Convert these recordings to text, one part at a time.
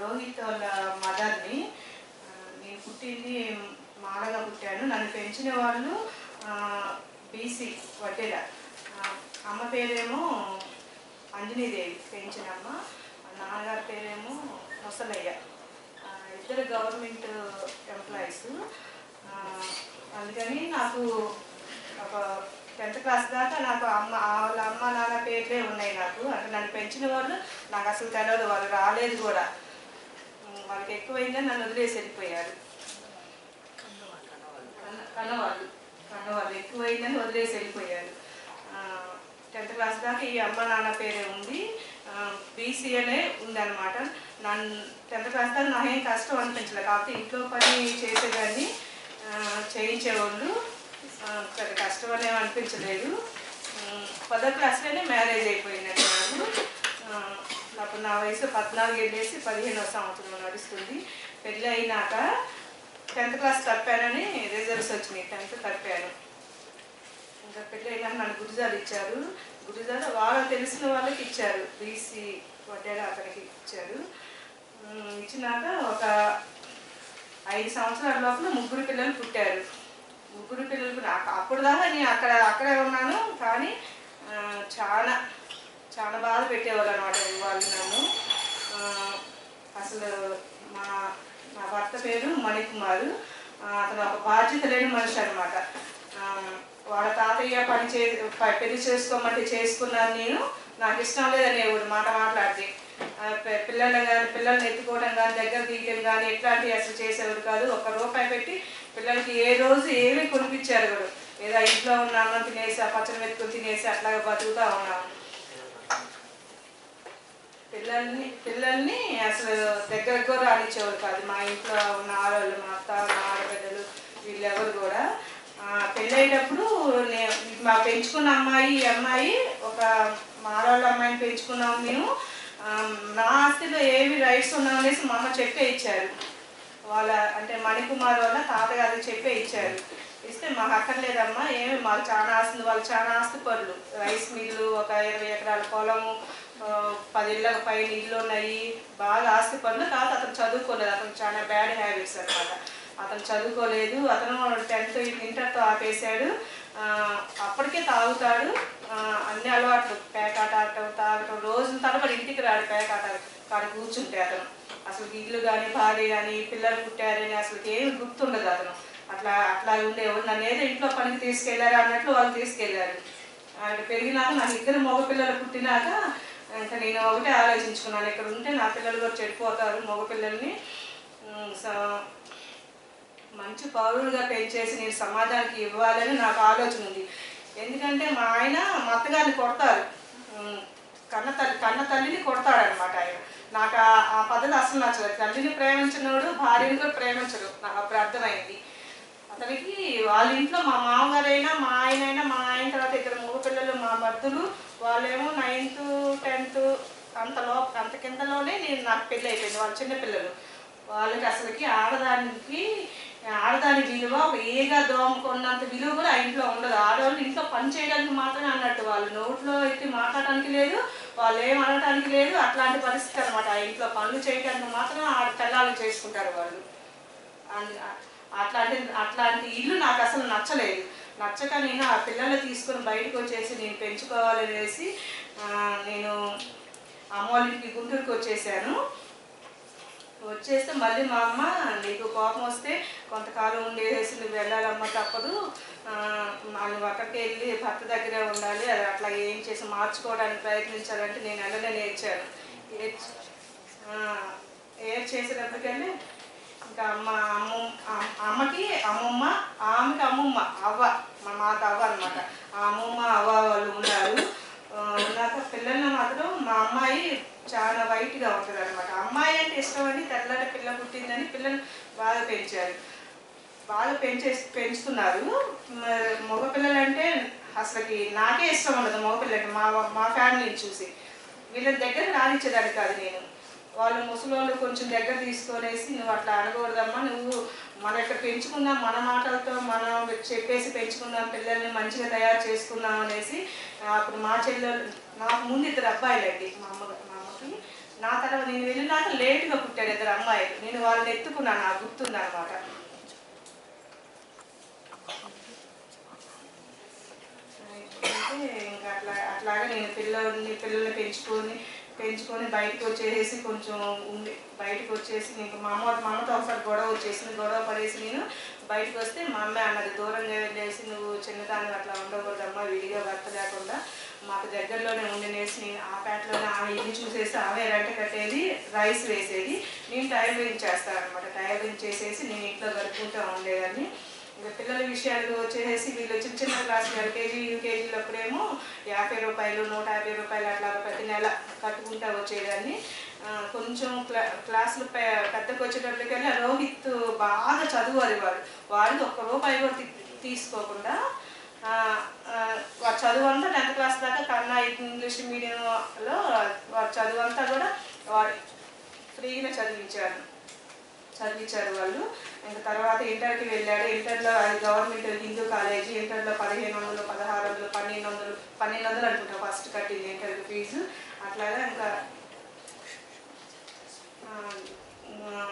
లోహిత్ వాళ్ళ మదర్ని ఆ, నేను పుట్టింది మాడగా పుట్టాను నన్ను పెంచిన వాళ్ళు బీసీ వడ్డెల ఆ, అమ్మ పేరేమో అంజనీదేవి పెంచిన అమ్మ నాన్నగారి పేరేమో ముసలయ్య ఆ, ఇద్దరు గవర్నమెంట్ ఎంప్లాయీస్ అందుకని నాకు ఒక టెన్త్ క్లాస్ దాకా నాకు అమ్మ వాళ్ళ అమ్మ నాన్న పేర్లే ఉన్నాయి నాకు అంటే నన్ను పెంచిన వాళ్ళు నాకు అసలు తెలియదు వాళ్ళు రాలేదు కూడా ఉమ్, వాళ్ళకి ఎక్కువైందని నన్ను వదిలేసి వెళ్ళిపోయారు కన్న- కన్నవాళ్ళు కన్నవాళ్ళు ఎక్కువైందని వదిలేసి వెళ్ళిపోయారు టెన్త్ క్లాస్ దాకా ఈ అమ్మ నాన్న పేరే ఉంది బీసీ అనే ఉందన్నమాట నన్ను టెన్త్ క్లాస్ దాకా నాకేం కష్టం అనిపించలేదు కాకపోతే ఇంట్లో పని చేసేదాన్ని ఆ, చేయించేవాళ్ళు ఆ, పెద్ద కష్టం అనేవి అనిపించలేదు ఉమ్, పదో క్లాస్లోనే మ్యారేజ్ అయిపోయినట్టు నాకు ఆ, అప్పుడు నా వయసు పద్నాలుగు వెళ్ళేసి పదిహేనవ సంవత్సరం నడుస్తుంది పెళ్ళి అయినాక టెన్త్ క్లాస్ తప్పానని రిజల్ట్స్ వచ్చినాయి టెన్త్ తప్పాను ఇంకా పెళ్ళి అయినాక నన్ను గురుజాలు ఇచ్చారు గురుజాలు వాళ్ళకి తెలిసిన వాళ్ళకి ఇచ్చారు బీసీ వడ్డేగా అతనికి ఇచ్చారు ఉమ్, ఇచ్చినాక ఒక ఐదు సంవత్సరాల లోపల ముగ్గురు పిల్లలు పుట్టారు ముగ్గురు పిల్లలు పుట్ట- అక్క- అప్పుడు దాకా నేను అక్కడ అక్కడే ఉన్నాను కానీ ఆ, చాలా చాలా బాధ పెట్టేవాళ్ళు అనమాట వాళ్ళు నన్ను ఆ, అసలు మా నా భర్త పేరు మణికుమారు ఆ, అతను ఒక బాధ్యత లేని మనిషి అనమాట వాళ్ళ తాతయ్య పని చే ప- పెళ్లి చేసుకోమంటే చేసుకున్నాను నేను నాకు ఇష్టం లేదనేవాడు మాట మాట్లాడితే ఆ, పి- పిల్లల్ని కానీ పిల్లల్ని ఎత్తుకోవడం కానీ దగ్గర తీయడం కానీ ఎట్లాంటివి అసలు చేసేవాడు కాదు ఒక రూపాయి పెట్టి పిల్లలకి ఏ రోజు ఏమీ కొనిపించారు కూడా ఏదో ఇంట్లో ఉన్న అన్నం తినేసి ఆ పచ్చడి మెతుకులు తినేసి అట్లాగా బతుకుతా ఉన్నాము పిల్లల్ని పిల్లల్ని అసలు దగ్గరకు కూడా రానిచ్చేవారు కాదు మా ఇంట్లో ఉన్న ఆడవాళ్ళు మా అత్త మా ఆడబిడ్డలు వీళ్ళెవరు కూడా ఆ, పెళ్ళయ్యేటప్పుడు నే- మా పెంచుకున్న అమ్మాయి ఈ అమ్మాయి ఒక మా ఆడవాళ్ళ అమ్మాయిని పెంచుకున్నాము మేము ఆ, నా ఆస్తిలో ఏవి రైట్స్ ఉన్నాయనేసి మా అమ్మ చెప్పే ఇచ్చారు వాళ్ళ అంటే మణికుమార్ వాళ్ళ తాతగారికి చెప్పే ఇచ్చారు ఇస్తే మాకు అక్కర్లేదమ్మా ఏమి మాకు చాలా ఆస్తి వాళ్ళు చాలా ఆస్తి పనులు రైస్ మిల్లు ఒక ఇరవై ఎకరాల పొలము ఆ, పది ఇళ్ళ పైన ఇల్లు ఉన్నాయి బాగా ఆస్తి పనులు కాదు అతను చదువుకోలేదు అతను చాలా బ్యాడ్ హ్యాబిట్స్ అనమాట అతను చదువుకోలేదు అతను టెన్త్ ఇంటర్తో ఆపేశాడు ఆ, అప్పటికే తాగుతాడు ఆ, అన్ని అలవాట్లు పేకాట ఆడటం తాగటం రోజుల తరబడి ఇంటికి రాడు పేకాట కాడ కూర్చుంటే అతను అసలు ఇల్లు కానీ భార్య కానీ పిల్లలు పుట్టారని అసలు ఏమి గుర్తుండదు అతను అట్లా అట్లా ఉండేవాడు నన్ను ఏదో ఇంట్లో పనికి తీసుకెళ్లారు అన్నట్లు వాళ్ళు తీసుకెళ్లారు ఆయన పెరిగినాక నాకు ఇద్దరు మగ పిల్లలు పుట్టినాక ఇంకా నేను ఒకటే ఆలోచించుకున్నాను ఇక్కడ ఉంటే నా పిల్లలు కూడా చెడిపోతారు మగ పిల్లల్ని ఉమ్, స- మంచి పౌరులుగా పెంచేసి నేను సమాజానికి ఇవ్వాలని నాకు ఆలోచన ఉంది ఎందుకంటే మా ఆయన మా అత్తగారిని కొడతారు ఉమ్, కన్న తల్లి కన్న తల్లిని కొడతాడనమాట ఆయన నాకు ఆ- ఆ పద్ధతి అసలు నచ్చదు తల్లిని ప్రేమించినోడు భార్యని కూడా ప్రేమించడు నాకు అప్పుడు అర్థమైంది అతనికి వాళ్ళ ఇంట్లో మా మామగారైనా మా ఆయన అయినా మా ఆయన తర్వాత ఇద్దరు మగ పిల్లలు మా మర్దులు వాళ్ళేమో నైన్త్ టెన్త్ అంత లో అంత కిందలోనే నేను నాకు పెళ్ళి అయిపోయింది వాళ్ళ చిన్న పిల్లలు వాళ్ళకి అసలుకి ఆడదానికి ఆడదాని విలువ ఏగా దోమకున్నంత విలువ కూడా ఆ ఇంట్లో ఉండదు ఆడవాళ్ళు ఇంట్లో పని చేయడానికి మాత్రమే అన్నట్టు వాళ్ళు నోట్లో ఎత్తి మాట్లాడటానికి లేదు వాళ్ళు ఏం అనడానికి లేదు అట్లాంటి పరిస్థితి అనమాట ఆ ఇంట్లో పనులు చేయడానికి మాత్రం ఆడ పిల్లలు చేసుకుంటారు వాళ్ళు అన్- అట్లాంటి అట్లాంటి ఇల్లు నాకు అసలు నచ్చలేదు నచ్చక నేను ఆ పిల్లలు తీసుకొని బయటకు వచ్చేసి నేను పెంచుకోవాలనేసి ఆ, నేను అమ్మ వాళ్ళ ఇంటికి గుంటూరుకి వచ్చేసాను వచ్చేస్తే మళ్ళీ మా అమ్మ నీకు కోపం వస్తే కొంతకాలం ఉండేసి నువ్వు వెళ్ళాలమ్మ తప్పదు ఆ, నువ్వు అక్కడికి వెళ్ళి భర్త దగ్గరే ఉండాలి అది అట్లా ఏం చేసి మార్చుకోవడానికి ప్రయత్నించాలంటే నేను వెళ్ళనే ఏడ్చాను ఏడ్చి ఆ, ఏడ్ చేసేటప్పటికనే ఇంకా అమ్మ అమ్మ అమ్- అమ్మకి అమ్మమ్మ ఆమెకి అమ్మమ్మ అవ్వ మా మాత అవ్వ అనమాట ఆ అమ్మమ్మ అవ్వ వాళ్ళు ఉన్నారు ఆ, ఉన్నాక పిల్లల్ని మాత్రం మా అమ్మాయి చాలా వైట్గా ఉంటుంది అనమాట అమ్మాయి అంటే ఇష్టం అని తెల్లటి పిల్ల పుట్టిందని పిల్లలు బాగా పెంచారు బాగా పెంచే పెంచుతున్నారు మరి మగ పిల్లలంటే అసలుకి నాకే ఇష్టం ఉండదు మగ పిల్లలంటే మా మా ఫ్యామిలీని చూసి వీళ్ళ దగ్గర రానిచ్చేదాన్ని కాదు నేను వాళ్ళు ముసలోళ్ళు కొంచెం దగ్గర తీసుకొనేసి నువ్వు అట్లా అనకూడదమ్మా నువ్వు మన ఇక్కడ పెంచుకుందాం మన మాటలతో మనం చెప్పేసి పెంచుకుందాం పిల్లల్ని మంచిగా తయారు చేసుకుందాం అనేసి ఆ, అప్పుడు మా చెల్లెలు నాకు ముందు ఇద్దరు అబ్బాయిలండి మా అమ్మ మా అమ్మకి నా తర్వాత నేను వెళ్ళినాక లేటుగా పుట్టాడు ఇద్దరు అమ్మాయిలు నేను వాళ్ళని ఎత్తుకున్నాను నాకు గుర్తుందనమాట అంటే ఇంకా అట్లా అట్లాగే నేను పిల్లల్ని పిల్లల్ని పెంచుకొని పెంచుకొని బయటకు వచ్చేసి కొంచెం ఉండి బయటకు వచ్చేసి నీకు మా అమ్మ మా అమ్మతో ఒకసారి గొడవ వచ్చేసింది గొడవ పడేసి నేను బయటకు వస్తే మా అమ్మ అన్నది దూరంగా వెళ్ళేసి నువ్వు చిన్నదాన్ని అట్లా ఉండకూడదమ్మా విడిగా భర్త లేకుండా మాకు దగ్గరలోనే ఉండినేసి నేను ఆ పేటలోనే ఆమె ఇల్లు చూసేసి ఆమె రెంట కట్టేది రైస్ వేసేది నేను టైలరింగ్ చేస్తాను అనమాట టైలరింగ్ చేసేసి నేను ఇంట్లో గడుపుకుంటూ ఉండేదాన్ని ఇంకా పిల్లల విషయాలు వచ్చేసి వీళ్ళు చిన్న చిన్న క్లాస్ ఎల్కేజీ యూకేజీలో అప్పుడేమో యాభై రూపాయలు నూట యాభై రూపాయలు అట్లా ప్రతి నెల కట్టుకుంటా వచ్చేదాన్ని ఆ, కొంచెం క్లా క్లాసులు పె- పెద్దకు వచ్చేటప్పటికల్లా రోహిత్ బాగా చదువాలి వాడు వాడికి ఒక్క రూపాయి కూడా తీ- తీసుకోకుండా ఆ, ఆ, వాడు చదువు అంతా టెన్త్ క్లాస్ దాకా కన్నా ఇంగ్లీష్ మీడియంలో వాడు చదువు అంతా కూడా వాడు ఫ్రీగా చదివించాడు చదివించారు వాళ్ళు ఇంకా తర్వాత ఇంటర్కి వెళ్ళాడు ఇంటర్లో అది గవర్నమెంట్ హిందూ కాలేజీ ఇంటర్లో పదిహేను వందలు పదహారు వందలు పన్నెండు వందలు పన్నెండు వందలు అనుకుంటా ఫస్ట్ కట్టింది ఇంటర్కి ఫీజు అట్లాగా ఇంకా ఆ, ఆ,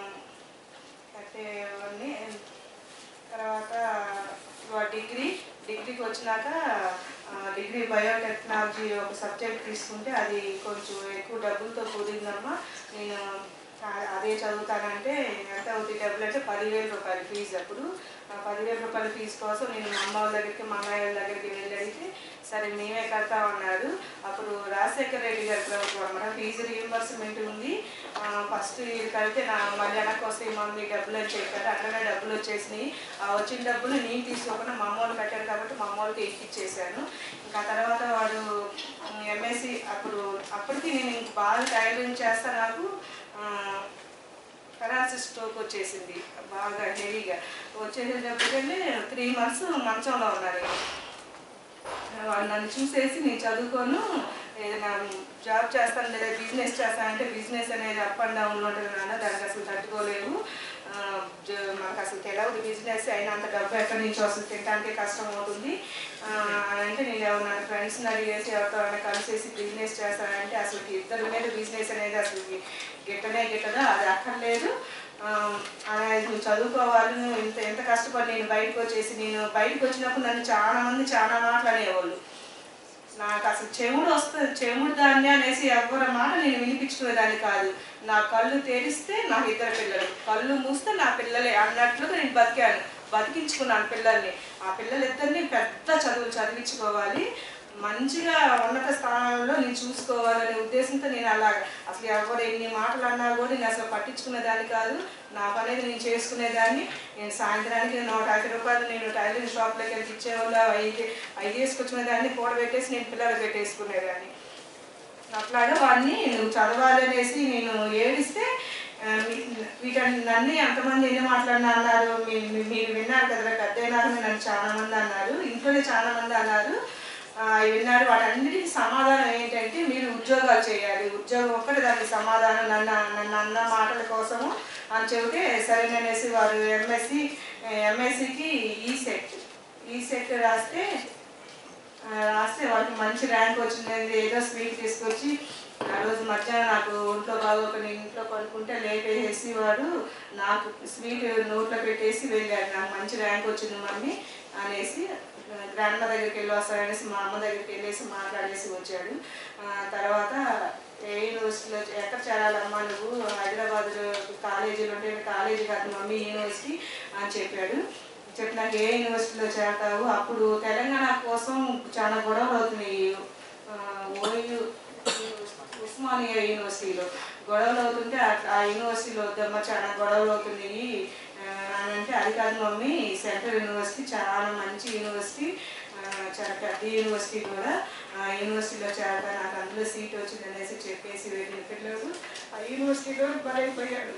కట్టేవన్నీ తర్వాత వా- డిగ్రీ డిగ్రీకి వచ్చినాక ఆ, డిగ్రీ బయోటెక్నాలజీ ఒక సబ్జెక్ట్ తీసుకుంటే అది కొంచెం ఎక్కువ డబ్బులతో కూడిందమ్మా నేను ఆ- అదే చదువుతానంటే ఎంత అవుతుంది డబ్బులు అంటే పదివేల రూపాయలు ఫీజు అప్పుడు ఆ పదివేల రూపాయల ఫీజు కోసం నేను మా అమ్మ వాళ్ళ దగ్గరికి మా అన్నయ్య వాళ్ళ దగ్గరికి వెళ్ళి అడిగితే సరే మేమే కడతామన్నారు అప్పుడు రాజశేఖర రెడ్డి గారి ప్రభుత్వం అనమాట ఫీజు రీఎంబర్స్మెంట్ ఉంది ఫస్ట్ ఇది కడితే నా మళ్ళీ వెనక్కి వస్తాయి మమ్మీ డబ్బులు అని చెప్పారు అట్లనే డబ్బులు వచ్చేసినాయి ఆ వచ్చిన డబ్బులు నేను తీసుకోకుండా మా అమ్మ వాళ్ళు కట్టారు కాబట్టి మా అమ్మ వాళ్ళకి ఎక్కిచ్చేసాను ఇంకా తర్వాత వాడు ఎంఎస్సి అప్పుడు అప్పటికి నేను ఇంక బాగా టైలరింగ్ చేస్తా నాకు పెరాలసిస్ స్ట్రోక్ వచ్చేసింది బాగా హెవీగా వచ్చేసేటప్పటికెళ్ళి త్రీ మంత్స్ మంచంలో ఉన్నారు వాళ్ళు నన్ను చూసేసి నేను చదువుకోను ఏదైనా జాబ్ చేస్తాను లేదా బిజినెస్ చేస్తానంటే బిజినెస్ అనేది అప్ అండ్ డౌన్ ఉంటుంది నాన్న దానికి అసలు తట్టుకోలేవు ఆ, జ- మనకు అసలు తెలియదు బిజినెస్ అయినంత డబ్బు ఎక్కడి నుంచి వస్తుంది తినడానికి కష్టం అవుతుంది ఆ, అని అంటే నేను ఎవరు ఫ్రెండ్స్ని అడిగేసి ఎవరితో అయినా కలిసేసి బిజినెస్ చేస్తానంటే అసలు ఇద్దరి మీద బిజినెస్ అనేది అసలు గిట్టనే గిట్టదా అది అక్కర్లేదు ఆ, అనేది నువ్వు చదువుకోవాలి నువ్వు ఇంత ఎంత కష్టపడి నేను బయటకు వచ్చేసి నేను బయటకు వచ్చినప్పుడు నన్ను చాలా మంది చాలా మాటలు అనేవాళ్ళు నాకు అసలు చెవుడు వస్తుంది చెవుడు దాన్ని అనేసి ఎవరి మాట నేను వినిపించుకునేదాన్ని కాదు నా కళ్ళు తెరిస్తే నాకు ఇద్దరు పిల్లలు కళ్ళు మూస్తే నా పిల్లలే అన్నట్లుగా నేను బతికాను బతికించుకున్నాను పిల్లల్ని ఆ పిల్లలిద్దరిని పెద్ద చదువులు చదివించుకోవాలి మంచిగా ఉన్నత స్థానంలో నేను చూసుకోవాలనే ఉద్దేశంతో నేను అలా అసలు ఎవరు ఎన్ని మాటలు అన్నా కూడా నేను అసలు పట్టించుకునేదాన్ని కాదు నా పని అనేది నేను చేసుకునేదాన్ని నేను సాయంత్రానికి నూట యాభై రూపాయలు నేను టైలరింగ్ షాప్లోకి వెళ్ళి ఇచ్చేవాళ్ళు ఐదు ఐదు వేసుకొచ్చుకునేదాన్ని కూడ పెట్టేసి నేను పిల్లలు పెట్టేసుకునేదాన్ని అట్లాగా వాడిని నువ్వు చదవాలి అనేసి నేను ఏడిస్తే ఆ, మీ- వీటన్ని నన్ను ఎంతమంది ఎన్ని మాట్లాడినా అన్నారు మీ- మీ- మీరు విన్నారు కదా పెద్ద నన్ను చాలా మంది అన్నారు ఇంట్లోనే చాలా మంది అన్నారు ఆ, విన్నారు వాటన్నిటికీ సమాధానం ఏంటంటే మీరు ఉద్యోగాలు చేయాలి ఉద్యోగం ఒక్కటి దానికి సమాధానం నన్ను నన్ను అన్న మాటల కోసము అని చెబితే సరేననేసి వారు ఎంఎస్సి ఎంఎస్సికి ఈ సెట్ ఈ సెట్ రాస్తే ఆ, రాస్తే వాళ్ళకి మంచి ర్యాంక్ వచ్చింది ఏదో స్వీట్ తీసుకొచ్చి ఆ రోజు మధ్యాహ్నం నాకు ఒంట్లో బాగోక నేను ఇంట్లో పడుకుంటే లేపేసి వాడు నాకు స్వీట్ నోట్లో పెట్టేసి వెళ్ళాడు నాకు మంచి ర్యాంక్ వచ్చింది మమ్మీ అనేసి గ్రాండ్ దగ్గరికి వెళ్ళి వస్తాడనేసి మా అమ్మ దగ్గరికి వెళ్ళేసి మాట్లాడేసి వచ్చాడు ఆ, తర్వాత ఏ యూనివర్సిటీలో ఎక్కడ చేరాలమ్మా నువ్వు హైదరాబాద్ కాలేజీలో ఉంటే కాలేజీ కాదు మమ్మీ యూనివర్సిటీ అని చెప్పాడు చెప్పినాక ఏ యూనివర్సిటీలో చేరతావు అప్పుడు తెలంగాణ కోసం చాలా గొడవలు అవుతున్నాయి ఆ, ఓయూ ఉస్మానియా యూనివర్సిటీలో గొడవలు అవుతుంటే ఆ- ఆ యూనివర్సిటీలో వద్దమ్మా చాలా గొడవలు అవుతున్నాయి ఆ, అని అంటే అది కాదు మమ్మీ సెంట్రల్ యూనివర్సిటీ చాలా మంచి యూనివర్సిటీ ఆ, చాలా పెద్ద యూనివర్సిటీ కూడా ఆ యూనివర్సిటీలో చేరతా నాకు అందులో సీట్ వచ్చింది అనేసి చెప్పేసి వెళ్ళిన పిల్లలు ఆ యూనివర్సిటీలో బలైపోయాడు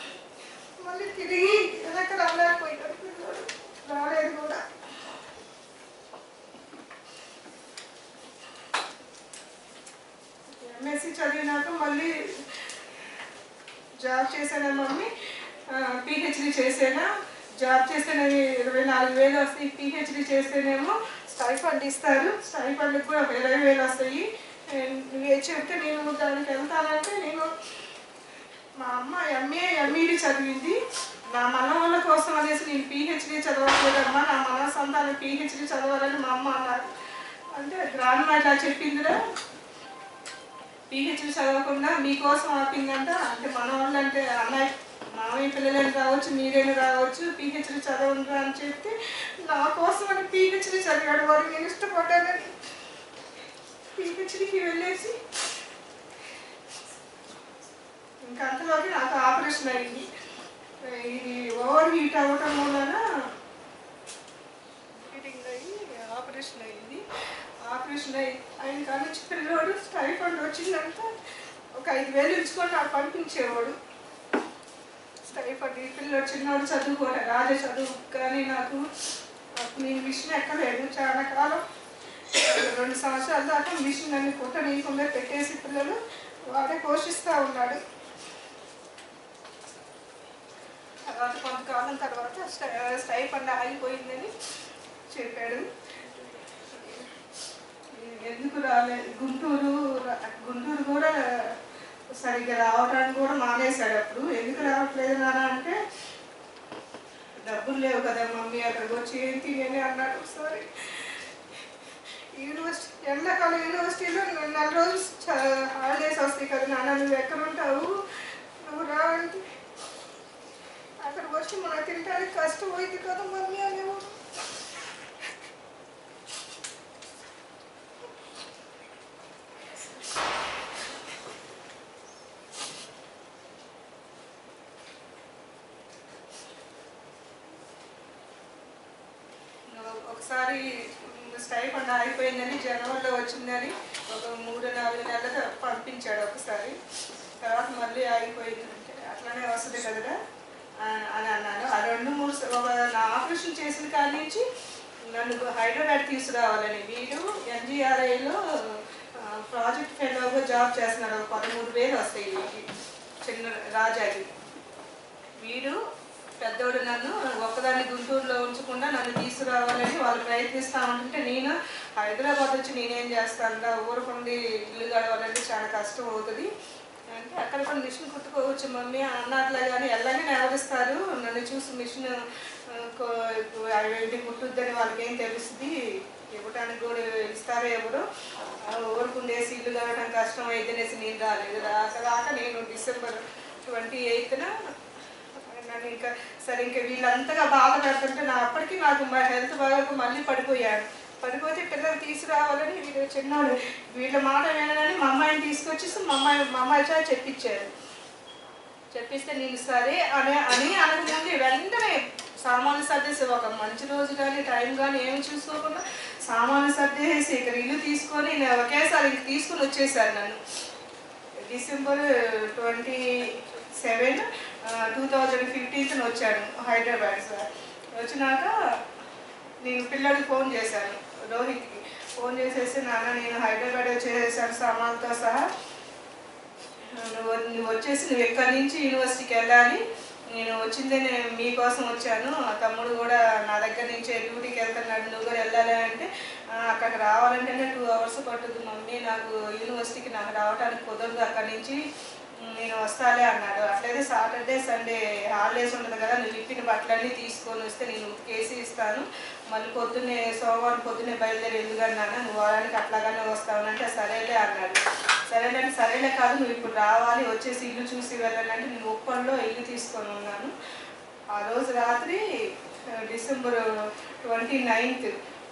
మళ్ళీ తిరిగి వెనక రాలేకపోయాడు పిల్లడు రాలేదు కూడా ఎంఎస్సి చదివినాక మళ్ళీ జాబ్ చేశానా మమ్మీ పిహెచ్డి చేసేనా జాబ్ చేస్తేనే ఇరవై నాలుగు వేలు వస్తాయి పిహెచ్డి చేస్తేనేమో స్టైఫండ్ ఇస్తారు స్టైఫండ్కి కూడా ఒక ఇరవై వేలు వస్తాయి నువ్వే చెప్తే నేను దానికి వెళ్తానంటే నేను మా అమ్మ ఎంఏ ఎంఈడి చదివింది నా మనవాళ్ళ కోసం అనేసి నేను పిహెచ్డి చదవట్లేదమ్మా నా మన సంతానం పిహెచ్డి చదవాలని మా అమ్మ అన్నారు అంటే గ్రామం అట్లా చెప్పిందిరా పిహెచ్డి చదవకుండా మీకోసం ఆపిందంట అంటే మన వాళ్ళు అంటే అన్నయ్య మామయ్య పిల్లలని రావచ్చు మీరైనా రావచ్చు పిహెచ్డి చదవండి అని చెప్తే నా కోసం అని పిహెచ్డి చదివాడు వాడు నేను ఇష్టపడ్డానని పిహెచ్డికి వెళ్ళేసి ఇంకా అంతలోకి నాకు ఆపరేషన్ అయింది ఇది ఓవర్ హీట్ అవ్వటం వలన హీటింగ్ అయ్యి ఆపరేషన్ అయింది ఆపరేషన్ అయ్యి అయిన కానీ పిల్లోడు టైఫాయిడ్ వచ్చిందంటే ఒక ఐదు వేలు ఇచ్చుకొని నాకు పంపించేవాడు టైఫాయిడ్ ఈ పిల్లోడు చిన్నవాడు చదువుకోలే రాజే చదువు కానీ నాకు అప్పుడు నేను మిషన్ ఎక్కలేదు చాలా కాలం రెండు సంవత్సరాల దాకా మిషన్ అన్ని పుట్ట నీకుండా పెట్టేసి పిల్లలు వాడే పోషిస్తూ ఉన్నాడు తర్వాత కొంతకాలం తర్వాత స్టై- స్టైఫండ్ ఆగిపోయిందని చెప్పాడు ఎందుకు రాలేదు గుంటూరు రా- గుంటూరు కూడా సరిగ్గా రావడానికి కూడా మానేశాడు అప్పుడు ఎందుకు రావట్లేదు నాన్న అంటే డబ్బులు లేవు కదా మమ్మీ అక్కడికి వచ్చి ఏం తినేది అన్నాడు ఒకసారి యూనివర్సిటీ ఎండాకాలం యూనివర్సిటీలో నువ్వు నెల రోజులు చ- హాలిడేస్ వస్తాయి కదా నాన్న నువ్వు ఎక్కడ ఉంటావు నువ్వు రా అంటే అక్కడికి వచ్చి మనం తినడానికి కష్టం అయింది కదా మమ్మీ అనేవాడు ఒకసారి స్టైఫండ్ ఆగిపోయిందని జనవరిలో వచ్చిందని ఒక మూడు నాలుగు నెలలు పంపించాడు ఒకసారి తర్వాత మళ్ళీ ఆగిపోయింది అంటే అట్లానే వస్తుంది కదరా ఆ- అని అన్నాను ఆ రెండు మూడు స- ఒక నా ఆపరేషన్ చేసిన కాడి నుంచి నన్ను హైదరాబాద్ తీసుకురావాలని వీడు ఎన్జిఆర్ఐలో ప్రాజెక్ట్ ఫెలోగా జాబ్ చేస్తున్నాడు ఒక పదమూడు వేలు వస్తాయి వీడికి చిన్న రాజాకి వీడు పెద్దోడు నన్ను ఒక్కదాన్ని గుంటూరులో ఉంచకుండా నన్ను తీసుకురావాలని వాళ్ళు ప్రయత్నిస్తూ ఉంటుంటే నేను హైదరాబాద్ వచ్చి నేనేం చేస్తాను ఊరుకుండి ఇల్లు గడవాలంటే చాలా కష్టం అవుతుంది అంటే అక్కడ కూడా మిషన్ కుట్టుకోవచ్చు మమ్మీ అన్నట్లే కానీ ఎలాగే నెవరిస్తారు నన్ను చూసి మిషన్ అవేంటి కుట్టుద్దని వాళ్ళకి ఏం తెలుస్తుంది ఇవ్వటానికి కూడా ఇస్తారో ఎవరు ఊరుకుండేసి ఇల్లు కడవడం కష్టం అయితేనేసి నేను రాలేదు రాక రాక నేను డిసెంబర్ ట్వంటీ ఎయిత్న నన్ను ఇంకా సరే ఇంకా వీళ్ళంతగా బాధ పెడుతుంటే నా అప్పటికి నాకు మా హెల్త్ బాగా మళ్ళీ పడిపోయాను పడిపోతే పిల్లలు తీసుకురావాలని వీళ్ళు చిన్నోడు వీళ్ళ మాట వినని మా అమ్మాయిని తీసుకొచ్చేసి మా అమ్మాయి మా అమ్మాయి చేత చెప్పించారు చెప్పిస్తే నేను సరే అని అని అనకముందు వెంటనే సామాన్లు సర్దేసి ఒక మంచి రోజు కానీ టైం కానీ ఏమి చూసుకోకుండా సామాన్లు సర్దేసి ఇక్కడ ఇల్లు తీసుకొని నేను ఒకేసారి ఇంక తీసుకొని వచ్చేసారు నన్ను December twenty seven two thousand ఫిఫ్టీన్త్న వచ్చాను హైదరాబాద్ సార్ వచ్చినాక నేను పిల్లడికి ఫోన్ చేశాను రోహిత్కి ఫోన్ చేసేసి నాన్న నేను హైదరాబాద్ వచ్చేసాను సామాన్లతో సహా నువ్వు నువ్వు వచ్చేసి నువ్వు ఎక్కడి నుంచి యూనివర్సిటీకి వెళ్ళాలి నేను వచ్చిందే నేను మీకోసం వచ్చాను ఆ తమ్ముడు కూడా నా దగ్గర నుంచి డ్యూటీకి వెళ్తున్నాడు నువ్వు కూడా వెళ్ళాలి అంటే "ఆ, అక్కడికి రావాలంటేనే టూ అవర్స్ పట్టుద్ది మమ్మీ నాకు యూనివర్సిటీకి నాకు రావడానికి కుదరదు అక్కడి నుంచి నేను వస్తాలే అన్నాడు అట్లయితే సాటర్డే సండే హాలిడేస్ ఉండదు కదా నువ్వు ఇప్పిన బట్టలన్నీ తీసుకొని వస్తే నేను కేసీ ఇస్తాను మళ్ళీ పొద్దున్నే సోమవారం పొద్దున్నే బయలుదేరి ఎందుకన్నాను నువ్వు వారానికి అట్లాగానే వస్తావునంటే సరేలే అన్నాడు సరేలే అంటే సరేలే కాదు నువ్వు ఇప్పుడు రావాలి వచ్చేసి ఇల్లు చూసి వెళ్ళాలంటే నేను ఉప్పంలో ఇల్లు తీసుకొని ఉన్నాను ఆ రోజు రాత్రి ఆ, డిసెంబర్ ట్వంటీ నైన్త్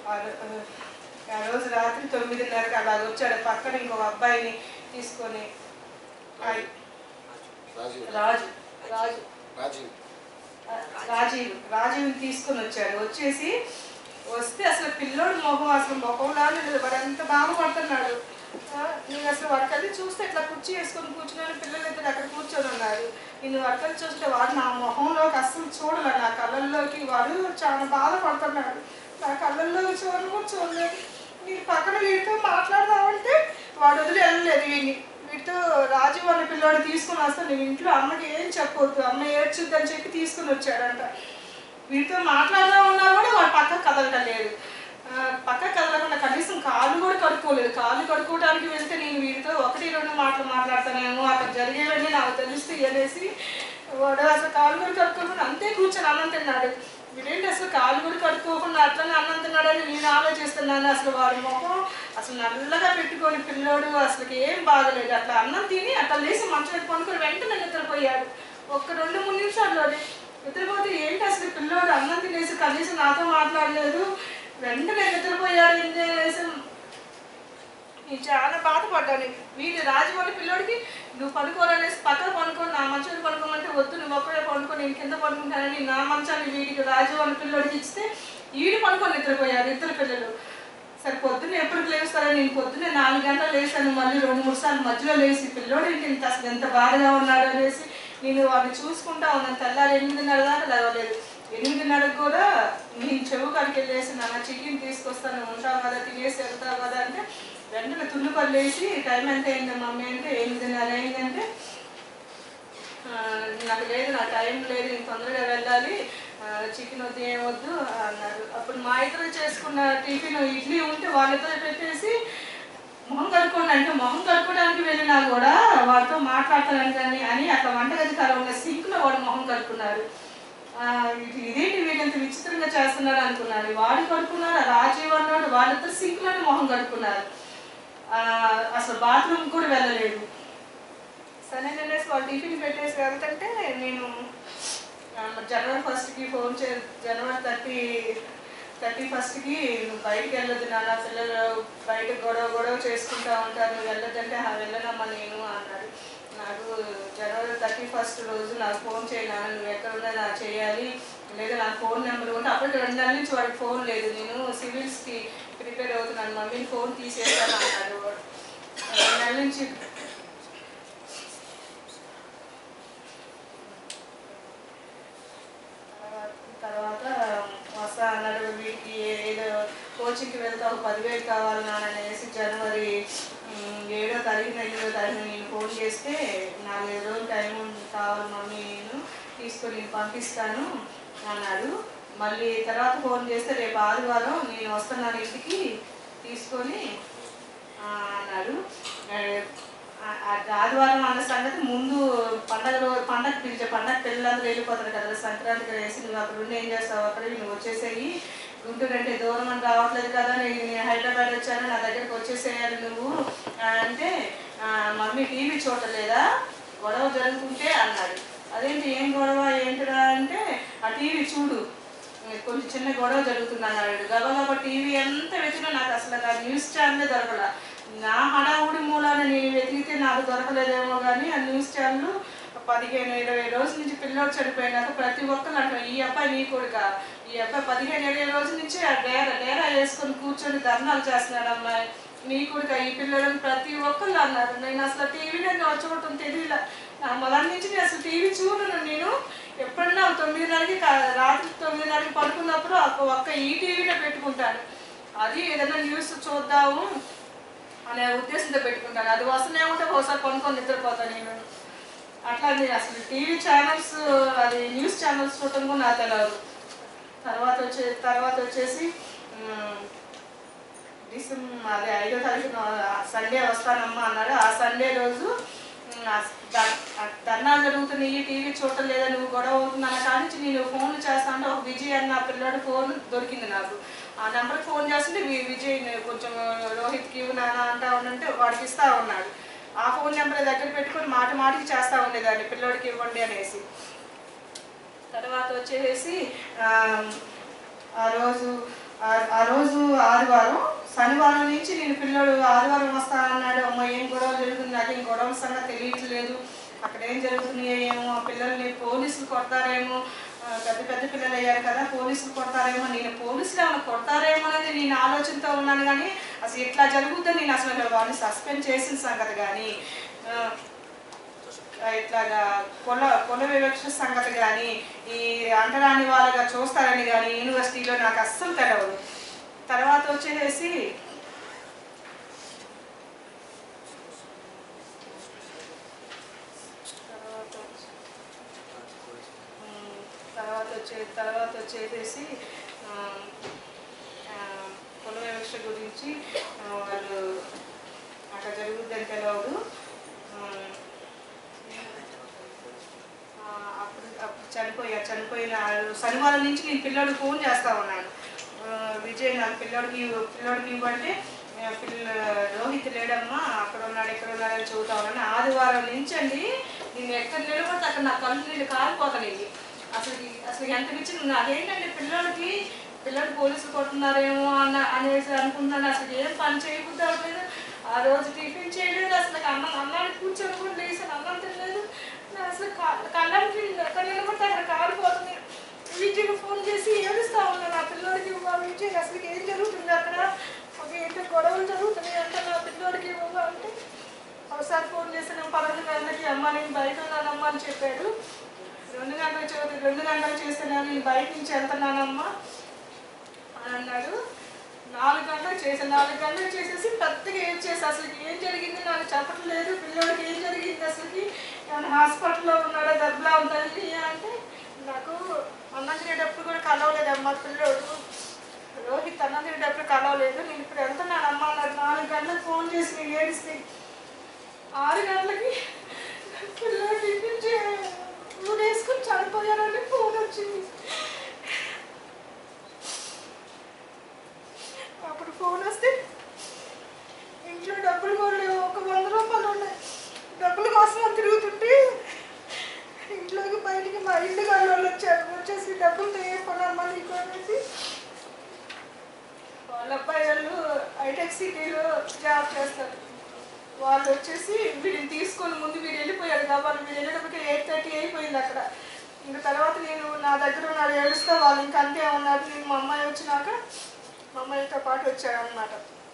ఆ రోజు రాత్రి తొమ్మిదిన్నరకి అలా వచ్చాడు పక్కన ఇంకొక అబ్బాయిని తీసుకొని ఆయి- రాజీవ్ రాజు రాజు రాజీవ్ రాజీవ్ రాజీవ్ని తీసుకొని వచ్చాడు వచ్చేసి వస్తే అసలు పిల్లోడు మొహం అసలు మొహంలా లేదు వాడు ఎంత బాధపడుతున్నాడు ఆ, నేను అసలు వాడికల్లి చూస్తే ఇట్లా కుర్చీ వేసుకొని కూర్చున్నాను పిల్లలు ఇద్దరు అక్కడ కూర్చొని ఉన్నారు నేను వాడికల్లి చూస్తే వాడు నా మొహంలోకి అస్సలు చూడలే నా కళ్ళల్లోకి వాడు చాలా బాధపడుతున్నాడు నా కళ్ళల్లోకి చూడను కూడా చూడలేదు నేను పక్కన వీడితో మాట్లాడదామంటే వాడు వదిలి వెళ్ళలేదు వీడిని వీటితో రాజు వాళ్ళ పిల్లోడు తీసుకుని వస్తే నేను ఇంట్లో అమ్మకి ఏం చెప్పొద్దు అమ్మ ఏడ్చుద్దని చెప్పి తీసుకుని వచ్చాడంట వీటితో మాట్లాడదాం ఉన్నా కూడా వాడు పక్క కదలటం లేదు ఆ, పక్క కదలకుండా కనీసం కాళ్ళు కూడా కడుక్కోలేదు కాళ్ళు కడుక్కోవడానికి వెళ్తే నేను వీడితో ఒకటి రెండు మాటలు మాట్లాడతానేమో అక్కడ జరిగేవన్నీ నాకు తెలుస్తాయి అనేసి వాడు అసలు కాళ్ళు కూడా కడుక్కోకుండా అంతే కూర్చొని అన్నం తిన్నాడు వీడేంటి అసలు కాళ్ళు కూడా కడుక్కోకుండా అట్లనే అన్నం తిన్నాడని నేను ఆలోచిస్తున్నాను అసలు వాడి ముఖం అసలు నల్లగా పెట్టుకొని పిల్లోడు అసలు ఏం బాగలేదు అట్లా అన్నం తిని అట్లా లేచి మంచం మీద కొనుక్కొని వెంటనే నిద్రపోయాడు ఒక్క రెండు మూడు నిమిషాల్లోనే నిద్రపోతే ఏంటి అసలు పిల్లోడు అన్నం తినేసి కనీసం నాతో మాట్లాడలేదు వెంటనే నిద్రపోయాడు ఏం చేసి నేను చాలా బాధపడ్డాను వీడి రాజమౌళి పిల్లోడికి నువ్వు పడుకోరనేసి పక్కన పడుకొని నా మంచం పడుకోమంటే వద్దు నువ్వు ఒక్కడే పడుకో నేను కింద పడుకుంటానని నా మంచాన్ని వీడికి రాజమౌళి పిల్లోడికి ఇస్తే వీడు పడుకొని నిద్రపోయారు ఇద్దరు పిల్లలు సరే పొద్దున్న ఎప్పుడు లేస్తారని నేను పొద్దున్నే నాలుగు గంటలు లేస్తాను మళ్ళీ రెండు మూడు సార్లు మధ్యలో లేచి పిల్లోడు ఏంటి ఇంత అసలు ఎంత బాధగా ఉన్నాడు అనేసి నేను వాడిని చూసుకుంటా ఉన్నాను తెల్లారి ఎనిమిదిన్నర దాకా లేవలేదు ఎనిమిదిన్నరకు కూడా నేను చెవు కాడికి వెళ్ళేసి నాన్న చికెన్ తీసుకొస్తాను ఉంటావు కదా తినేసి వెళ్తావు కదా అంటే వెంటనే తుల్లు పల్లేసి టైం ఎంత అయింది మమ్మీ అంటే ఎనిమిదిన్నర అయిందంటే ఆ, నాకు లేదు నా టైం లేదు నేను తొందరగా వెళ్ళాలి చికెన్ వద్దు ఏం వద్దు అన్నారు అప్పుడు మా ఇద్దరు చేసుకున్న టిఫిన్ ఇడ్లీ ఉంటే వాళ్ళిద్దరు పెట్టేసి మొహం కడుక్కోండి అంటే మొహం కడుక్కోవడానికి వెళ్ళినా కూడా వాడితో మాట్లాడతానని కానీ అని అట్లా వంటగది కాలం ఉన్న సింక్లో వాడు మొహం కడుక్కున్నారు ఆ, ఇది ఇదేంటి వీళ్ళంత విచిత్రంగా చేస్తున్నారు అనుకున్నాను వాడు కడుక్కున్నారు ఆ రాజీవ్ అన్నాడు వాళ్ళిద్దరు సింక్లోనే మొహం కడుక్కున్నారు ఆ, అసలు బాత్రూమ్ కూడా వెళ్ళలేదు సరే అనేసి వాళ్ళు టిఫిన్ పెట్టేసి వెళ్తుంటే నేను ఆ, జనవరి ఫస్ట్కి ఫోన్ చే జనవరి థర్టీ థర్టీ ఫస్ట్కి నువ్వు బయటికి వెళ్ళొద్దు నాన్న పిల్లలు బయట గొడవ గొడవ చేసుకుంటా ఉంటారు నువ్వు వెళ్ళొద్దంటే "ఆ, వెళ్ళనమ్మా నేను అన్నాడు నాకు జనవరి థర్టీ ఫస్ట్ రోజు నాకు ఫోన్ చేయాలి నువ్వు ఎక్కడున్నా నాకు చేయాలి లేదా నా ఫోన్ నెంబర్ ఉంటే అప్పటికి రెండు నెలల నుంచి వాడికి ఫోన్ లేదు నేను సివిల్స్కి ప్రిపేర్ అవుతున్నాను మమ్మీని ఫోన్ తీసేస్తాను అన్నాడు వాడు రెండు నెలల నుంచి తర్వాత వస్తా అన్నాడు వీడికి ఏదో కోచింగ్కి వెళ్తా ఒక పదివేలు కావాలి నాన్న అనేసి జనవరి ఉమ్, ఏడో తారీఖున ఎనిమిదో తారీఖున నేను ఫోన్ చేస్తే నాలుగైదు రోజులు టైం ఉంది- కావాలి మమ్మీ నేను తీసుకొని నేను పంపిస్తాను అన్నాడు మళ్ళీ తర్వాత ఫోన్ చేస్తే రేపు ఆదివారం నేను వస్తున్నాను ఇంటికి తీసుకొని ఆ, అన్నాడు ఆ, ఆ- ఆ ఆదివారం అన్న సంగతి ముందు పండగ రోజు పండగ పిలిచే పండగ పిల్లలందరూ వెళ్ళిపోతారు కదా సంక్రాంతికి వేసి నువ్వు అక్కడ ఉండి ఏం చేస్తావు అక్కడ నువ్వు వచ్చేసేయి గుంటూరు అంటే దూరం అని రావట్లేదు కదా నేను నేను హైదరాబాద్ వచ్చాను నా దగ్గరికి వచ్చేసేయాలి నువ్వు ఆ, అంటే ఆ, మమ్మీ టీవీ చూడలేదా గొడవ జరుగుతుంటే అన్నాడు అదేంటి ఏం గొడవ ఏంటిరా అంటే ఆ టీవీ చూడు కొంచెం చిన్న గొడవ జరుగుతుంది అన్నాడు గబగబా టీవీ ఎంత వెతికినా నాకు అసలు ఆ న్యూస్ ఛానలే దొరకల నా హడావుడి మూలాన నేను వెతికితే నాకు దొరకలేదేమో కానీ ఆ న్యూస్ ఛానల్ పదిహేను ఇరవై రోజుల నుంచి పిల్లోడు చనిపోయినాక ప్రతి ఒక్కరు అంటారు ఈ అబ్బాయి నీ కొడుక ఈ అబ్బాయి పదిహేను ఇరవై రోజుల నుంచి ఆ డేరా డేరా వేసుకొని కూర్చొని ధర్నాలు చేస్తున్నాడు అమ్మాయి నీ కొడుక ఈ పిల్లలని ప్రతి ఒక్కళ్ళు అన్నారు నేను అసలు టీవీలో చూడటం తెలియలే నా మొదటి నుంచి నేను అసలు టీవీ చూడను నేను ఎప్పుడన్నా తొమ్మిదిన్నరకి కా- రాత్రి తొమ్మిదిన్నరకి పడుకున్నప్పుడు ఒక- ఒక్క ఈ టీవీలో పెట్టుకుంటాను అది ఏదైనా న్యూస్ చూద్దాము అనే ఉద్దేశంతో పెట్టుకుంటాను అది వస్తూనే ఉంటే ఒకసారి కొనుక్కొని నిద్రపోతాను నేను అట్లా నేను అసలు టీవీ ఛానల్స్ అది న్యూస్ ఛానల్స్ చూడటం కూడా నాకు తెలియదు తర్వాత వచ్చే తర్వాత వచ్చేసి ఉమ్, డిసెంబర్ అదే ఐదో తారీఖున సండే వస్తానమ్మా అన్నాడు ఆ సండే రోజు ఉమ్, ఆ ద- ఆ ధర్నాలు జరుగుతున్నాయి టీవీ చూడటం లేదా నువ్వు గొడవ అవుతుంది అన్న కాడి నుంచి నేను ఫోన్లు చేస్తా అంటే ఒక విజయ్ అన్న పిల్లాడు ఫోన్ దొరికింది నాకు ఆ నెంబర్కి ఫోన్ చేస్తుంటే వి- విజయ్ నేను కొంచెం రోహిత్కి నాన్న అంటా ఉండంటే వాడికి ఇస్తా ఉన్నాడు ఆ ఫోన్ నెంబర్ దగ్గర పెట్టుకొని మాట మాటికి చేస్తా ఉండేదాన్ని పిల్లోడికి ఇవ్వండి అనేసి తర్వాత వచ్చేసి ఆ, ఆ రోజు ఆ- ఆ రోజు ఆదివారం శనివారం నుంచి నేను పిల్లడు ఆదివారం వస్తానన్నాడు అమ్మ ఏం గొడవ జరుగుతుంది నాకేం గొడవ సంగతి తెలియట్లేదు అక్కడ ఏం జరుగుతున్నాయో ఏమో ఆ పిల్లల్ని పోలీసులు కొడతారేమో ఆ, పెద్ద పెద్ద పిల్లలు అయ్యారు కదా పోలీసులు కొడతారేమో నేను పోలీసులు ఏమైనా కొడతారేమో అనేది నేను ఆలోచనతో ఉన్నాను కానీ అసలు ఇట్లా జరుగుతుందని నేను అసలు వాడిని సస్పెండ్ చేసిన సంగతి కానీ ఆ, ఇట్లాగా కుల కుల వివక్ష సంగతి కానీ ఈ అంటరాని వాళ్ళగా చూస్తారని కానీ యూనివర్సిటీలో నాకు అస్సలు తెలవదు తర్వాత వచ్చేసి తర్వాత ఉమ్, తర్వాత వచ్చే తర్వాత వచ్చేసేసి ఆ, ఆ, కుల వివక్ష గురించి నుంచి ఆ, వాళ్ళు అట్లా జరుగుద్దని తెలియదు ఆ, ఆ, అప్పుడు అప్పుడు చనిపోయారు చనిపోయిన శనివారం నుంచి నేను పిల్లోడికి ఫోన్ చేస్తా ఉన్నాను ఆ, విజయ్ నాకు పిల్లోడికి ఇవ్వు- పిల్లోడికి ఇవ్వంటే ఆ, పిల్ల రోహిత్ లేడమ్మా అక్కడ ఉన్నాడు ఇక్కడ ఉన్నాడు అని చెబుతా ఉన్నాను ఆదివారం నుంచి అండి నేను ఎక్కడ నిలబడితే అక్కడ నా కళ్ళు నీళ్ళు కాలిపోతాయి అసలు అసలు ఎంత పిచ్చి నాకేంటంటే పిల్లోడికి పిల్లలు పోలీసులు కొట్టున్నారేమో అన్న అనేసి అనుకుంటున్నాను అసలు ఏం పని చేయబుద్ధి అవ్వట్లేదు ఆ రోజు టిఫిన్ చేయలేదు అసలు అన్నం అన్నానికి కూర్చొని కూడా లేసాను అన్నం తినలేదు నా అసలు కా- కళ్ళకి ఎక్కడ నిలబడితే అక్కడ కాలిపోతుంది విజయ్కి ఫోన్ చేసి ఏడుస్తా ఉన్నా నా పిల్లోడికి మా విజయ్ అసలు ఏం జరుగుతుంది అక్కడ ఒక ఏంటో గొడవలు జరుగుతున్నాయి అంటే నా పిల్లోడికి ఇవ్వ అంటే ఒకసారి ఫోన్ చేసి నేను పదకొండు గంటలకి అమ్మ నేను బయట ఉన్నానమ్మా అని చెప్పాడు రెండు గంటలకు చదివి రెండు గంటలు చేస్తే నేను బయట నుంచి వెళ్తున్నానమ్మా అని అన్నాడు నాలుగు గంటలకు చేసాను నాలుగు గంటలకు చేసేసి పెద్దగా ఏం చేసి అసలు ఏం జరిగింది నాకు చెప్పట్లేదు పిల్లోడికి ఏం జరిగింది అసలుకి ఏమైనా హాస్పిటల్లో ఉన్నాడా దెబ్బలా ఉంటుంది అంటే నాకు అన్నం తినేటప్పుడు కూడా కలవలేదమ్మా పిల్లోడు రోహిత్ అన్నం తినేటప్పుడు కలవలేదు నేను ఇప్పుడు వెళ్తున్నాను అమ్మ అన్నాడు నాలుగు గంటలకు ఫోన్ చేసి నేను ఏడిస్తే ఆరు గంటలకి పిల్లలు టిఫిన్ వేసుకుని చనిపోయారని ఫోన్ వచ్చింది అప్పుడు ఫోన్ వస్తే ఇంట్లో డబ్బులు కూడా లేవు ఒక వంద రూపాయలు ఉన్నాయి డబ్బుల కోసం అని తిరుగుతుంటే ఇంట్లోకి బయటికి మా ఇంటి గారి వాళ్ళు వచ్చారు వచ్చేసి డబ్బులు తెయ్యకున్నామ్మా నీకు అనేసి వాళ్ళ అబ్బాయి వాళ్ళు హైటెక్ సిటీలో జాబ్ చేస్తారు వాళ్ళు వచ్చేసి వీడిని తీసుకొని ముందు వీడు వెళ్ళిపోయాడు కాబట్టి వీడు వెళ్ళేటప్పటికి ఎయిట్ థర్టీ అయిపోయింది అక్కడ ఇంకా తర్వాత నేను నా దగ్గర ఉన్నాడు ఏడుస్తే వాళ్ళు ఇంకా అంతే ఉన్నారు నేను మా అమ్మాయి వచ్చినాక మా అమ్మాయితో పాటు వచ్చాడు అనమాట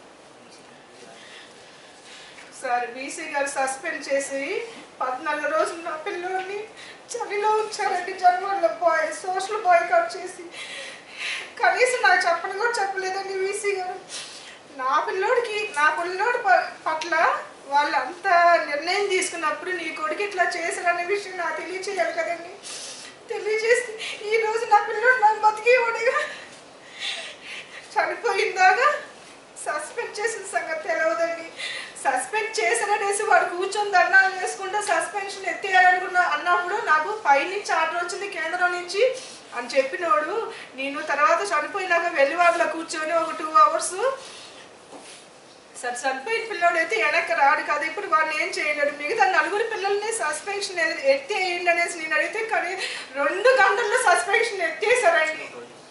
సార్ బీసీ గారు సస్పెండ్ చేసి పద్నాలుగు రోజులు నా పిల్లోడిని చలిలో ఉంచారండి జనవరిలో బాయ్ సోషల్ బాయ్ కట్ చేసి కనీసం నాకు చెప్పని కూడా చెప్పలేదండి వీసీ గారు నా పిల్లోడికి నా పిల్లోడి ప- పట్ల వాళ్ళు అంత నిర్ణయం తీసుకున్నప్పుడు నీ కొడుకు ఇట్లా చేశారనే విషయం నాకు తెలియచేయాలి కదండి తెలియజేస్తే ఈ రోజు నా పిల్లోడు నాకు బతికేవాడిగా చనిపోయిందాగా సస్పెండ్ చేసిన సంగతి తెలియదండి సస్పెండ్ చేశారనేసి వాడు కూర్చొని ధర్నాలు చేసుకుంటే సస్పెన్షన్ ఎత్తేయాలనుకున్న అన్నప్పుడు నాకు పైనుంచి ఆర్డర్ వచ్చింది కేంద్రం నుంచి అని చెప్పినోడు నేను తర్వాత చనిపోయినాక వెల్లివాడలో కూర్చొని ఒక టూ అవర్స్ సరే చనిపోయిన పిల్లోడు అయితే వెనక్కి రాడు కదా ఇప్పుడు వాడిని ఏం చేయలేడు మిగతా నలుగురు పిల్లల్ని సస్పెన్షన్ ఎత్తేయండి అనేసి నేను అడిగితే కానీ రెండు గంటల్లో సస్పెన్షన్ ఎత్తేసారండి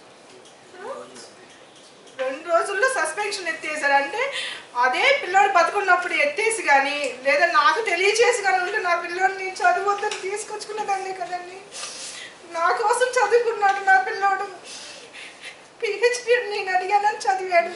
రెండు రోజుల్లో సస్పెన్షన్ ఎత్తేసారు అంటే అదే పిల్లోడు బతుకున్నప్పుడు ఎత్తేసి కానీ లేదా నాకు తెలియచేసి కానీ ఉంటే నా పిల్లోడిని చదువుద్దని తీసుకొచ్చుకునేదాన్ని కదండి నా కోసం చదువుకున్నాడు నా పిల్లోడు పిహెచ్డి నేను అడిగానని చదివాడు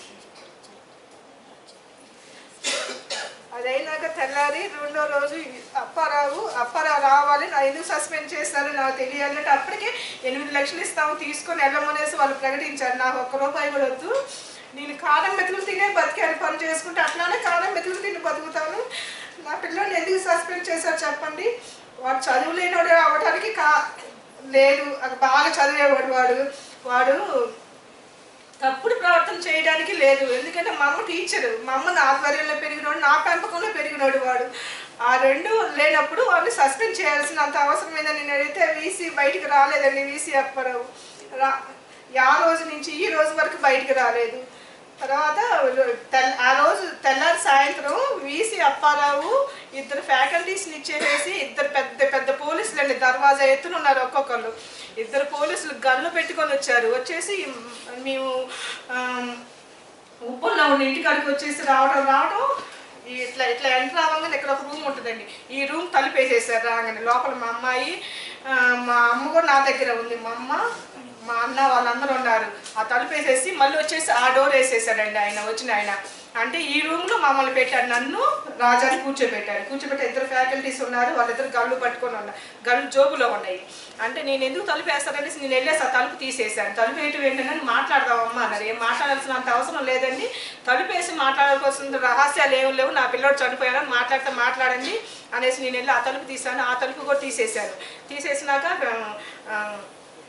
అదైనాక తెల్లారి రెండో రోజు అప్పారావు అప్పారావు రావాలి నా ఎందుకు సస్పెండ్ చేస్తారు నాకు తెలియాలంటే అప్పటికే ఎనిమిది లక్షలు ఇస్తాము తీసుకొని వెళ్ళమనేసి వాళ్ళు ప్రకటించారు నాకు ఒక్క రూపాయి కూడా వద్దు నేను కారం మెతుకులు తినే బతికాను పని చేసుకుంటే అట్లానే కారం మెతుకులు తిని బతుకుతాను నా పిల్లల్ని ఎందుకు సస్పెండ్ చేశారు చెప్పండి వాడు చదువులేనోడు అవ్వడానికి కా లేదు అది బాగా చదివేవాడు వాడు వాడు తప్పుడు ప్రవర్తన చేయడానికి లేదు ఎందుకంటే మా అమ్మ టీచరు మా అమ్మ నా ఆధ్వర్యంలో పెరిగినోడు నా పెంపకంలో పెరిగినోడు వాడు ఆ రెండు లేనప్పుడు వాడిని సస్పెండ్ చేయాల్సినంత అవసరమైందని నేను అడిగితే వీసీ బయటికి రాలేదండి వీసీ అప్పారావు రా ఆ రోజు నుంచి ఈ రోజు వరకు బయటికి రాలేదు తర్వాత తెల్ ఆ రోజు తెల్లారి సాయంత్రం వీసీ అప్పారావు ఇద్దరు ఫ్యాకల్టీస్ని ఇచ్చేసేసి ఇద్దరు పెద్ద పెద్ద పోలీసులు అండి దర్వాజా ఎత్తున ఉన్నారు ఒక్కొక్కళ్ళు ఇద్దరు పోలీసులు గన్ను పెట్టుకొని వచ్చారు వచ్చేసి మేము ఆమ్, ఉప్పల్లో ఉన్న ఇంటికాడికి వచ్చేసి రావడం రావడం ఈ ఇట్లా ఇట్లా ఎంటర్ అవ్వగానే ఇక్కడ ఒక రూమ్ ఉంటుందండి ఈ రూమ్ తలుపేసేసారు రాగానే లోపల మా అమ్మాయి ఆ, మా అమ్మ కూడా నా దగ్గర ఉంది మా అమ్మ మా అన్న వాళ్ళందరూ ఉన్నారు ఆ తలుపు వేసేసి మళ్ళీ వచ్చేసి ఆ డోర్ వేసేసాడండి ఆయన వచ్చిన ఆయన అంటే ఈ రూమ్లో మమ్మల్ని పెట్టారు నన్ను రాజాని కూర్చోబెట్టారు కూర్చోబెట్టి ఇద్దరు ఫ్యాకల్టీస్ ఉన్నారు వాళ్ళిద్దరు గళ్ళు పట్టుకొని ఉన్నారు గళ్ళు జోబులో ఉన్నాయి అంటే నేను ఎందుకు తలుపు వేస్తాననేసి నేను వెళ్ళేసి ఆ తలుపు తీసేసాను తలుపు వేయటం ఏంటంటే మాట్లాడదామమ్మా అన్నారు ఏం మాట్లాడాల్సినంత అవసరం లేదండి తలుపు వేసి మాట్లాడాల్సిన రహస్యాలు ఏం లేవు నా పిల్లోడు చనిపోయారని మాట్లాడితే మాట్లాడండి అనేసి నేను వెళ్ళి ఆ తలుపు తీసాను ఆ తలుపు కూడా తీసేశాను తీసేసినాక ఆ,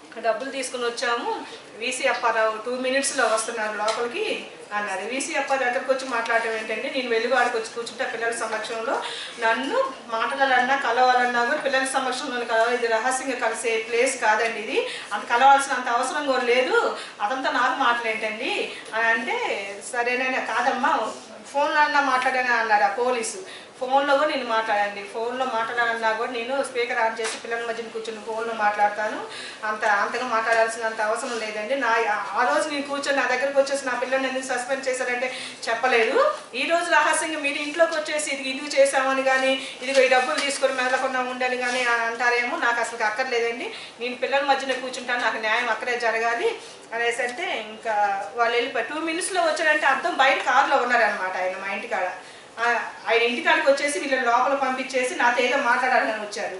డబ్బులు తీసుకుని వచ్చాము వీసీ అప్పారావు టూ మినిట్స్లో వస్తున్నారు లోపలికి అన్నారు వీసీ అప్పారావు దగ్గరకు వచ్చి మాట్లాడటం ఏంటంటే నేను వెలుగువాడికి వచ్చి కూర్చుంటే పిల్లల సమక్షంలో నన్ను మాట్లాడాలన్నా కలవాలన్నా కూడా పిల్లల సమక్షంలో కలవాలి ఇది రహస్యంగా కలిసే ప్లేస్ కాదండి ఇది అంత కలవాల్సిన అంత అవసరం కూడా లేదు అదంతా నాకు మాట్లాడేంటండి అని అంటే సరేనైనా కాదమ్మా ఫోన్లో అన్నా మాట్లాడాను అన్నాడు ఆ పోలీసు ఫోన్లో కూడా నేను మాట్లాడండి ఫోన్లో మాట్లాడాలన్నా కూడా నేను స్పీకర్ ఆన్ చేసి పిల్లల మధ్యన కూర్చొని ఫోన్లో మాట్లాడతాను అంత అంతగా మాట్లాడాల్సినంత అవసరం లేదండి నా ఆ రోజు నేను కూర్చొని నా దగ్గరకు వచ్చేసి నా పిల్లల్ని ఎందుకు సస్పెండ్ చేశారంటే చెప్పలేదు ఈ రోజు రహస్యంగా మీరు ఇంట్లోకి వచ్చేసి ఇది ఎందుకు చేశామని కానీ ఇదిగో ఈ డబ్బులు తీసుకొని మెదలకుండా ఉండని కానీ అని అంటారేమో నాకు అసలు అక్కర్లేదండి నేను పిల్లల మధ్యన కూర్చుంటాను నాకు న్యాయం అక్కడే జరగాలి అనేసి అంటే ఇంకా వాళ్ళు వెళ్ళిపోయి టూ మినిట్స్లో వచ్చారంటే అర్థం బయట కారులో ఉన్నారనమాట ఆయన మా ఇంటికాడ ఆ, ఆయన ఇంటికాడికి వచ్చేసి వీళ్ళని లోపల పంపించేసి నాతో ఏదో మాట్లాడాలని వచ్చారు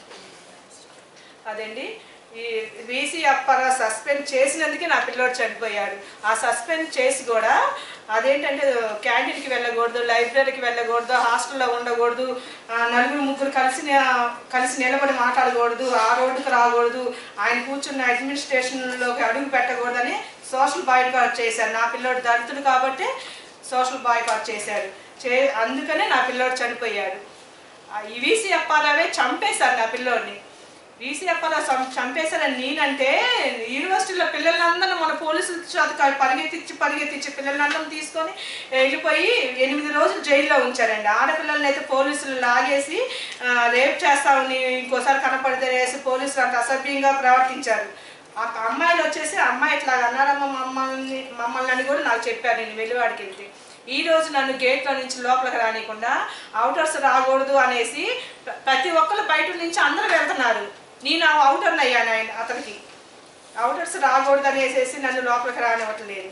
అదండి ఈ వీసీ అప్పారా సస్పెండ్ చేసినందుకే నా పిల్లోడు చనిపోయాడు ఆ సస్పెండ్ చేసి కూడా అదేంటంటే క్యాంటీన్కి వెళ్ళకూడదు లైబ్రరీకి వెళ్ళకూడదు హాస్టల్లో ఉండకూడదు ఆ, నలుగురు ముగ్గురు కలిసి నే- కలిసి నిలబడి మాట్లాడకూడదు ఆ రోడ్డుకు రాకూడదు ఆయన కూర్చున్న అడ్మినిస్ట్రేషన్లోకి అడుగు పెట్టకూడదని సోషల్ బాయ్కాట్ చేశారు నా పిల్లోడు దళితుడు కాబట్టి సోషల్ బాయ్కాట్ చేశారు చే అందుకనే నా పిల్లోడు చనిపోయాడు ఆ ఈ వీసీ అప్పారావే చంపేశారు నా పిల్లోడిని వీసీ అప్పారావు చం చంపేశారని నేనంటే యూనివర్సిటీలో పిల్లలందరూ మన పోలీసులు చదువు పరిగెత్తించి పరిగెత్తించి పిల్లలందరం తీసుకొని వెళ్ళిపోయి ఎనిమిది రోజులు జైల్లో ఉంచారండి ఆడపిల్లల్ని అయితే పోలీసులు లాగేసి ఆ, రేప్ చేస్తామని ఇంకోసారి కనపడితే వేసి పోలీసులు అంత అసభ్యంగా ప్రవర్తించారు ఆ అమ్మాయిలు వచ్చేసి అమ్మాయి ఇట్లా అన్నారమ్మ మమ్మల్ని మమ్మల్ని అని కూడా నాకు చెప్పారు నేను వెళ్ళివాడికి వెళ్తే ఈ రోజు నన్ను గేట్లో నుంచి లోపలికి రానికుండా అవుటర్స్ రాకూడదు అనేసి ప్ర- ప్రతి ఒక్కరు బయట నుంచి అందరూ వెళ్తున్నారు నేను ఆ అవుటర్ని అయ్యాను ఆయన అతనికి అవుటర్స్ రాకూడదు అనేసి నన్ను లోపలికి రానివ్వట్లేదు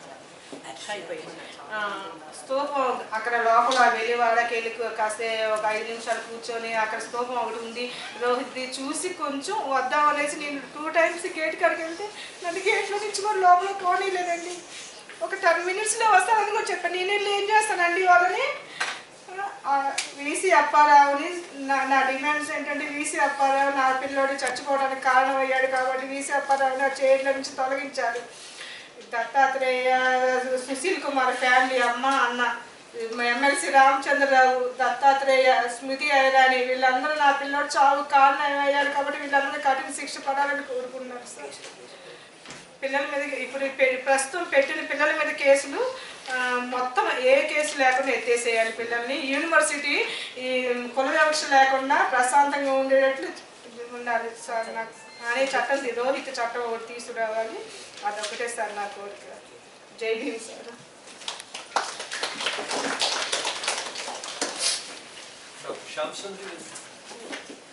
ఆ, స్తూపం అక్కడ లోపల వెలివాడకి వెళ్ళి కాస్తే ఒక ఐదు నిమిషాలు కూర్చొని అక్కడ స్తూపం ఒకటి ఉంది రోహిత్ చూసి కొంచెం వద్దాం అనేసి నేను టూ టైమ్స్ గేట్ కాడికి వెళ్తే నన్ను గేట్లో నుంచి కూడా లోపల పోనీలేదండి ఒక టెన్ మినిట్స్లో వస్తానని కూడా చెప్పాను నేను వెళ్ళి ఏం చేస్తానండి వాళ్ళని వీసీ అప్పారావుని నా నా డిమాండ్స్ ఏంటంటే వీసీ అప్పారావు నా పిల్లోడు చచ్చిపోవడానికి కారణమయ్యాడు కాబట్టి వీసీ అప్పారావు నా చైర్ల నుంచి తొలగించారు దత్తాత్రేయ సుశీల్ కుమార్ ఫ్యామిలీ అమ్మ అన్న ఎమ్మెల్సీ రామచంద్రరావు దత్తాత్రేయ స్మృతి ఐరాని వీళ్ళందరూ నా పిల్లోడు చావు కారణం అయ్యారు కాబట్టి వీళ్ళందరూ కఠిన శిక్ష పడాలని కోరుకున్నారు సార్ పిల్లల మీద ఇప్పుడు పె- ప్రస్తుతం పెట్టిన పిల్లల మీద కేసులు ఆ, మొత్తం ఏ కేసు లేకుండా ఎత్తేసేయాలి పిల్లల్ని యూనివర్సిటీ ఈ కుల వివక్ష లేకుండా ప్రశాంతంగా ఉండేటట్లు ఉండాలి సార్ నాకు అనే చట్టం తీ- రోహిత్ చట్టం ఒకటి తీసుకురావాలి అదొకటే సార్ నా కోరిక జై భీమ్ సార్ Dr. Shamsunder?